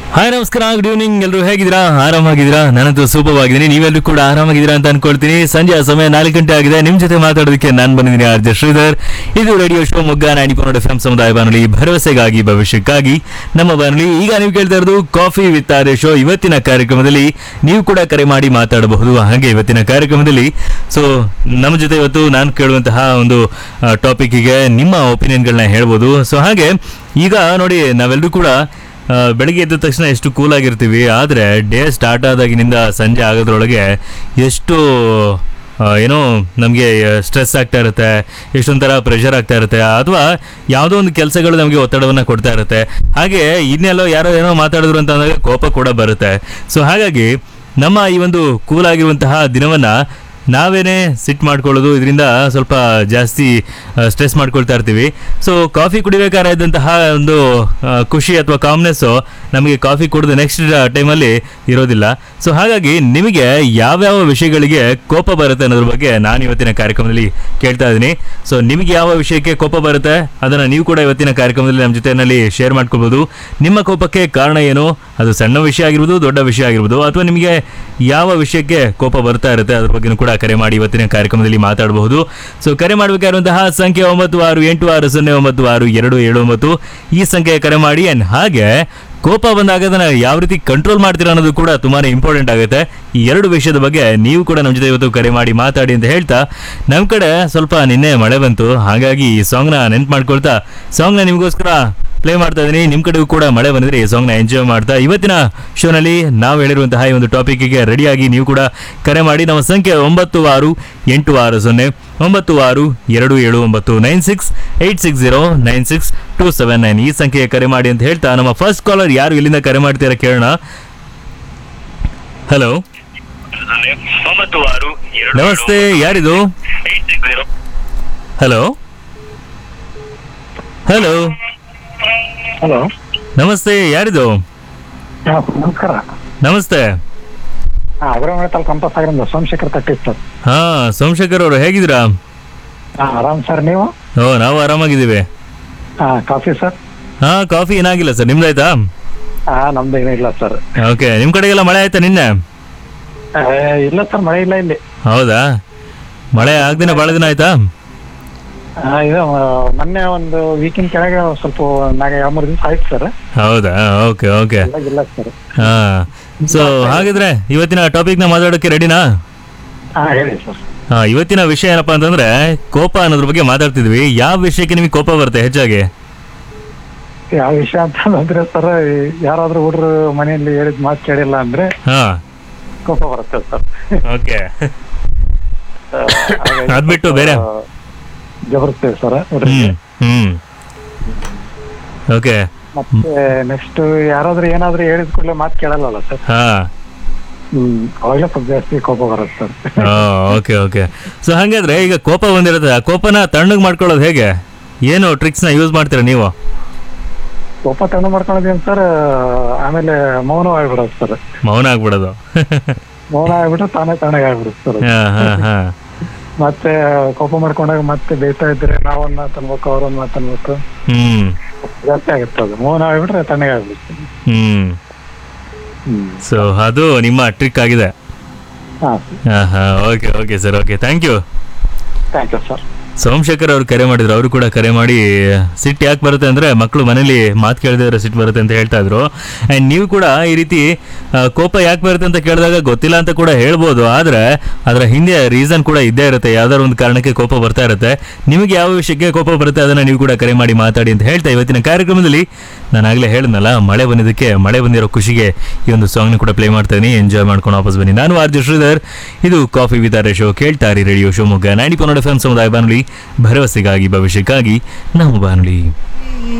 Hi ನಮಸ್ಕಾರ good evening ಎಲ್ಲರೂ ಹೇಗಿದ್ದೀರಾ ಆರಾಮಾಗಿದ್ದೀರಾ ನಾನಂತೂ ಸೂಪರ್ ಆಗಿದ್ದೀನಿ ನೀವೆಲ್ಲರೂ ಕೂಡ ಆರಾಮಾಗಿದ್ದೀರಾ ಅಂತ ಅನ್ಕೊಳ್ತೀನಿ ಸಂಜೆ ಸಮಯ ನಾಲ್ಕು ಗಂಟೆ ಆಗಿದೆ ನಿಮ್ ಜೊತೆ ಮಾತಾಡೋದಕ್ಕೆ ನಾನು ಬಂದಿದ್ದೀನಿ ಆರ್ ಜೆ ಶ್ರೀಧರ್ ಇದು ರೇಡಿಯೋ ಶೋ ಮೊಗ್ಗ ನಾಡಿ ಪನ್ನಡ ಎಫ್ ಸಮುದಾಯ ಬಾನುಲಿ ಭರವಸೆಗಾಗಿ ಭವಿಷ್ಯಕ್ಕಾಗಿ ನಮ್ಮ ಬಾನುಲಿ ಈಗ ನೀವು ಕೇಳ್ತಾ ಇರೋದು ಕಾಫಿ ವಿತ್ ಆರ್ ಶೋ ಇವತ್ತಿನ ಕಾರ್ಯಕ್ರಮದಲ್ಲಿ ನೀವು ಕೂಡ ಕರೆ ಮಾಡಿ ಮಾತಾಡಬಹುದು ಹಾಗೆ ಇವತ್ತಿನ ಕಾರ್ಯಕ್ರಮದಲ್ಲಿ ಸೊ ನಮ್ಮ ಜೊತೆ ಇವತ್ತು ನಾನು ಕೇಳುವಂತಹ ಒಂದು ಟಾಪಿಕ್ಗೆ ನಿಮ್ಮ ಒಪಿನಿಯನ್ಗಳನ್ನ ಹೇಳ್ಬೋದು ಸೊ ಹಾಗೆ ಈಗ ನೋಡಿ ನಾವೆಲ್ಲರೂ ಕೂಡ ಆ, ಬೆಳಿಗ್ಗೆ ಎದ್ದ ತಕ್ಷಣ ಎಷ್ಟು ಕೂಲ್ ಆಗಿರ್ತೀವಿ ಆದರೆ ಡೇ ಸ್ಟಾರ್ಟ್ ಆದಾಗಿನಿಂದ ಸಂಜೆ ಆಗೋದ್ರೊಳಗೆ ಎಷ್ಟು ಆ, ಏನೋ ನಮಗೆ ಸ್ಟ್ರೆಸ್ ಆಗ್ತಾ ಇರುತ್ತೆ ಎಷ್ಟೊಂಥರ ಪ್ರೆಷರ್ ಆಗ್ತಾ ಇರುತ್ತೆ ಅಥವಾ ಯಾವುದೋ ಒಂದು ಕೆಲಸಗಳು ನಮಗೆ ಒತ್ತಡವನ್ನು ಕೊಡ್ತಾ ಇರುತ್ತೆ ಹಾಗೆ ಇನ್ನೆಲ್ಲೋ ಯಾರೋ ಏನೋ ಮಾತಾಡಿದ್ರು ಅಂತ ಅಂದಾಗ ಕೋಪ ಕೂಡ ಬರುತ್ತೆ ಸೊ ಹಾಗಾಗಿ ನಮ್ಮ ಈ ಒಂದು ಕೂಲ್ ಆಗಿರುವಂತಹ ದಿನವನ್ನು ನಾವೇನೇ ಸಿಟ್ ಮಾಡ್ಕೊಳ್ಳೋದು ಇದರಿಂದ ಸ್ವಲ್ಪ ಜಾಸ್ತಿ ಸ್ಟ್ರೆಸ್ ಮಾಡ್ಕೊಳ್ತಾ ಇರ್ತೀವಿ ಸೊ ಕಾಫಿ ಕುಡಿಬೇಕಾದ್ರೆ ಇದ್ದಂತಹ ಒಂದು ಆ, ಖುಷಿ ಅಥವಾ ಕಾಮ್ನೆಸ್ಸು ನಮಗೆ ಕಾಫಿ ಕುಡಿದ ನೆಕ್ಸ್ಟ್ ಟೈಮಲ್ಲಿ ಇರೋದಿಲ್ಲ ಸೊ ಹಾಗಾಗಿ ನಿಮಗೆ ಯಾವ್ಯಾವ ವಿಷಯಗಳಿಗೆ ಕೋಪ ಬರುತ್ತೆ ಅನ್ನೋದ್ರ ಬಗ್ಗೆ ನಾನು ಇವತ್ತಿನ ಕಾರ್ಯಕ್ರಮದಲ್ಲಿ ಕೇಳ್ತಾ ಇದ್ದೀನಿ ಸೊ ನಿಮಗೆ ಯಾವ ವಿಷಯಕ್ಕೆ ಕೋಪ ಬರುತ್ತೆ ಅದನ್ನು ನೀವು ಕೂಡ ಇವತ್ತಿನ ಕಾರ್ಯಕ್ರಮದಲ್ಲಿ ನಮ್ಮ ಜೊತೆಯಲ್ಲಿ ಶೇರ್ ಮಾಡ್ಕೊಳ್ಬೋದು ನಿಮ್ಮ ಕೋಪಕ್ಕೆ ಕಾರಣ ಏನು ಅದು ಸಣ್ಣ ವಿಷಯ ಆಗಿರ್ಬೋದು ದೊಡ್ಡ ವಿಷಯ ಆಗಿರ್ಬೋದು ಅಥವಾ ನಿಮಗೆ ಯಾವ ವಿಷಯಕ್ಕೆ ಕೋಪ ಬರ್ತಾ ಇರುತ್ತೆ ಅದ್ರ ಬಗ್ಗೆನೂ ಕೂಡ ಕರೆ ಮಾಡಿ ಇವತ್ತಿನ ಕಾರ್ಯಕ್ರಮದಲ್ಲಿ ಮಾತಾಡಬಹುದು ಸೊ ಕರೆ ಮಾಡಬೇಕಾಗಿರುವಂತಹ ಸಂಖ್ಯೆ ಒಂಬತ್ತು ಆರು ಎಂಟು ಆರು ಸೊನ್ನೆ ಒಂಬತ್ತು ಆರು ಎರಡು ಏಳು ಒಂಬತ್ತು ಈ ಸಂಖ್ಯೆಗೆ ಕರೆ ಮಾಡಿ ಆ್ಯಂಡ್ ಹಾಗೆ ಕೋಪ ಬಂದಾಗ ಅದನ್ನ ಯಾವ ರೀತಿ ಕಂಟ್ರೋಲ್ ಮಾಡ್ತೀರಾ ಅನ್ನೋದು ಕೂಡ ತುಂಬಾ ಇಂಪಾರ್ಟೆಂಟ್ ಆಗುತ್ತೆ ಈ ಎರಡು ವಿಷಯದ ಬಗ್ಗೆ ನೀವು ಕೂಡ ನಮ್ಮ ಜೊತೆ ಇವತ್ತು ಕರೆ ಮಾಡಿ ಮಾತಾಡಿ ಅಂತ ಹೇಳ್ತಾ ನಮ್ಮ ಕಡೆ ಸ್ವಲ್ಪ ನಿನ್ನೆ ಮಳೆ ಬಂತು ಹಾಗಾಗಿ ಈ ಸಾಂಗ್ನ ನೆನ್ಪು ಮಾಡ್ಕೊಳ್ತಾ ಸಾಂಗ್ನ ನಿಮಗೋಸ್ಕರ ಪ್ಲೇ ಮಾಡ್ತಾ ಇದ್ದೀನಿ ನಿಮ್ಮ ಕಡೆಗೂ ಕೂಡ ಮಳೆ ಬಂದಿದ್ರೆ ಈ ಸಾಂಗ್ನ ಎಂಜಾಯ್ ಮಾಡ್ತಾ ಇವತ್ತಿನ ಶೋನಲ್ಲಿ ನಾವು ಹೇಳಿರುವಂತಹ ಈ ಒಂದು ಟಾಪಿಕ್ಗೆ ರೆಡಿಯಾಗಿ ನೀವು ಕೂಡ ಕರೆ ಮಾಡಿ ನಮ್ಮ ಸಂಖ್ಯೆ ಒಂಬತ್ತು ಆರು ಎಂಟು ಆರು ಸೊನ್ನೆ ಒಂಬತ್ತು ಆರು ಎರಡು ಏಳು ಒಂಬತ್ತು nine six eight six zero nine six two seven nine ಈ ಸಂಖ್ಯೆಗೆ ಕರೆ ಮಾಡಿ ಅಂತ ಹೇಳ್ತಾ ನಮ್ಮ ಫಸ್ಟ್ ಕಾಲರ್ ಯಾರು ಇಲ್ಲಿಂದ ಕರೆ ಮಾಡ್ತೀರಾ ಕೇಳೋಣ ಹಲೋ ಒಂಬತ್ತು ಆರು ಎರಡು ನಮಸ್ತೆ ಯಾರಿದು eight six zero hello hello hello ನಮಸ್ತೆ ಯಾರಿದು ನಮಸ್ಕಾರ ನಮಸ್ತೆ ಅಗ್ರವಾಣ ತಾಲೂಕು ಕಂಪಸ್ ಆಗಿರಿಂದ ಸೋಮಶೇಖರ್ ತಟ್ಟಿ ಸರ್ ಹಾ ಸೋಮಶೇಖರ್ ಅವರು ಹೇಗಿದ್ದೀರಾ ಹಾ ಆರಾಮ್ ಸರ್ ನೀವು ಓ ನಾವು ಆರಾಮಾಗಿದ್ದೀವಿ ಹಾ ಕಾಫಿ ಸರ್ ಹಾ ಕಾಫಿ ಏನಾಗಿಲ್ಲ ಸರ್ ನಿಮ್ದಾಯ್ತಾ ಹಾ ನಮ್ದು ಏನೂ ಇಲ್ಲ ಸರ್ ಓಕೆ ನಿಮ್ ಕಡೆಗೆಲ್ಲ ಮಳೆ ಆಯ್ತಾ ನಿನ್ನೆ ಆ, ಇಲ್ಲ ಸರ್ ಮಳೆ ಇಲ್ಲ ಇಲ್ಲಿ ಹೌದಾ ಮಳೆ ಆಗ್ದಿನ ಭಾಳ ದಿನ ಆಯ್ತಾ ಆ, ಇದು ಆ, ಮೊನ್ನೆ ಒಂದು ವೀಕಿನ ಕೆಳಗೆ ಸ್ವಲ್ಪ ನಾಗ ಎರಡು ಮೂರು ದಿವಸ ಆಯ್ತು ಸರ್ ಹೌದಾ ಓಕೆ ಓಕೆ ಇಲ್ಲ ಇಲ್ಲ ಸರ್ ಹಾ ಸೊ ಹಾಗಿದ್ರೆ ಇವತ್ತಿನ ಟಾಪಿಕ್ನ ಮಾತಾಡೋಕ್ಕೆ ರೆಡಿನಾ ಹಾ ಹೇಳಿ ಸರ್ ಹಾ ಇವತ್ತಿನ ವಿಷಯ ಏನಪ್ಪಾ ಅಂತಂದ್ರೆ ಕೋಪ ಅನ್ನೋದ್ರ ಬಗ್ಗೆ ಮಾತಾಡ್ತಿದ್ವಿ ಯಾವ ವಿಷಯಕ್ಕೆ ನಿಮಗೆ ಕೋಪ ಬರುತ್ತೆ ಹೆಚ್ಚಾಗಿ ಯಾವ ವಿಷಯ ಅಂತ ಅಂದ್ರೆ ಸರ್ ಯಾರಾದ್ರೂ ಹುಡ್ರು ಮನೆಯಲ್ಲಿ ಹೇಳಿದ ಮಾತು ಕೇಳಿಲ್ಲ ಅಂದ್ರೆ ಹಾ ಕೋಪ ಬರುತ್ತೆ ಸರ್ ಓಕೆ ಆ, ಹಾಗಾಗಿ ಅದ್ಬಿಟ್ಟು ಬೇರೆ? ಆ, ಜಬರ್ತೇವೆ ಸರ್ ಹುಡ್ರಿಗೆ ಹ್ಮ್ ಹ್ಮ್ ಓಕೆ ಮತ್ತೆ ನೆಕ್ಸ್ಟ್ ಯಾರಾದ್ರೂ ಏನಾದ್ರೂ ಹೇಳಿದ ಕೂಡಲೇ ಮಾತು ಕೇಳಲ್ಲ ಸರ್ ಹಾ ಹ್ಮ್ ಅವಾಗಲೇ ಸ್ವಲ್ಪ ಜಾಸ್ತಿ ಕೋಪ ಬರುತ್ತೆ ಸರ್ ಓಕೆ ಓಕೆ ಸೊ ಹಾಗಾದ್ರೆ ಈಗ ಕೋಪ ಬಂದಿರುತ್ತೆ ಆ ಕೋಪನ ತಣ್ಣಗೆ ಮಾಡ್ಕೊಳ್ಳೋದು ಹೇಗೆ ಏನು ಟ್ರಿಕ್ಸ್ನ ಯೂಸ್ ಮಾಡ್ತೀರಾ ನೀವು ಕೋಪ ತಣ್ಣ ಮಾಡ್ಕೊಳ್ಳೋದೇನು ಸರ್ ಆಮೇಲೆ ಮೌನ ಆಗ್ಬಿಡೋದು ಸರ್ ಮೌನ ಆಗ್ಬಿಡೋದು ಮೌನ ಆಗ್ಬಿಟ್ರೆ ತಾನೇ ತಣ್ಣಗೆ ಆಗ್ಬಿಡುತ್ತೆ ಸರ್ ಹಾ ಹಾ ಹಾ ಮತ್ತೆ ಕೋಪ ಮಾಡ್ಕೊಂಡಾಗ ಮತ್ತೆ ಬೇಯ್ತಾ ಇದ್ರೆ ನಾವೊಂದ್ ಮಾತು ಅನ್ಬೇಕು ಅವ್ರೊಂದ್ ಮಾತು ಅನ್ಬೇಕು ಹ್ಮ್ ಜಾಸ್ತಿ ಆಗುತ್ತೆ ಅದು ಮೌನ ಆಗ್ಬಿಟ್ರೆ ತಣ್ಣಗೆ ಆಗ್ಬಿಡುತ್ತೆ ಹ್ಮ್ ಹ್ಮ್ ಸೊ ಅದು ನಿಮ್ಮ ಟ್ರಿಕ್ ಆಗಿದೆ ಹಾ ಹಾ ಹಾ okay okay sir okay thank you thank you sir Somashekhar ಅವ್ರು ಕರೆ ಮಾಡಿದ್ರು ಅವರು ಕೂಡ ಕರೆ ಮಾಡಿ ಸಿಟ್ಟು ಯಾಕೆ ಬರುತ್ತೆ ಅಂದರೆ ಮಕ್ಕಳು ಮನೇಲಿ ಮಾತು ಕೇಳದಿದ್ರೆ ಸಿಟ್ಟು ಬರುತ್ತೆ ಅಂತ ಹೇಳ್ತಾ ಇದ್ರು ಆ್ಯಂಡ್ ನೀವು ಕೂಡ ಈ ರೀತಿ ಆ, ಕೋಪ ಯಾಕೆ ಬರುತ್ತೆ ಅಂತ ಕೇಳಿದಾಗ ಗೊತ್ತಿಲ್ಲ ಅಂತ ಕೂಡ ಹೇಳ್ಬೋದು ಆದರೆ ಅದರ ಹಿಂದೆ ರೀಸನ್ ಕೂಡ ಇದ್ದೇ ಇರುತ್ತೆ ಯಾವ್ದಾದ್ರು ಒಂದು ಕಾರಣಕ್ಕೆ ಕೋಪ ಬರ್ತಾ ಇರುತ್ತೆ ನಿಮಗೆ ಯಾವ ವಿಷಯಕ್ಕೆ ಕೋಪ ಬರುತ್ತೆ ಅದನ್ನು ನೀವು ಕೂಡ ಕರೆ ಮಾಡಿ ಮಾತಾಡಿ ಅಂತ ಹೇಳ್ತಾ ಇವತ್ತಿನ ಕಾರ್ಯಕ್ರಮದಲ್ಲಿ ನಾನು ಆಗಲೇ ಹೇಳಿದ್ನಲ್ಲ ಮಳೆ ಬಂದಿದ್ದಕ್ಕೆ ಮಳೆ ಬಂದಿರೋ ಖುಷಿಗೆ ಈ ಒಂದು ಸಾಂಗ್ನ ಕೂಡ ಪ್ಲೇ ಮಾಡ್ತಾ ಇದ್ದೀನಿ ಎಂಜಾಯ್ ಮಾಡ್ಕೊಂಡು ವಾಪಸ್ ಬನ್ನಿ ನಾನು ಆರ್ ಜೆ ಶ್ರೀಧರ್ ಇದು ಕಾಫಿ ವಿತಾರೆ ಶೋ ಕೇಳ್ತಾರಿ ರೇಡಿಯೋ ಶಿವಮೊಗ್ಗ ನೈಂಟಿ ಪನ್ನಡ ಎಫ್ ಸಮುದಾಯ ಬಾನುಲಿ ಭರವಸೆಗಾಗಿ ಭವಿಷ್ಯಕ್ಕಾಗಿ ನಾವು ಬಾನುಲಿ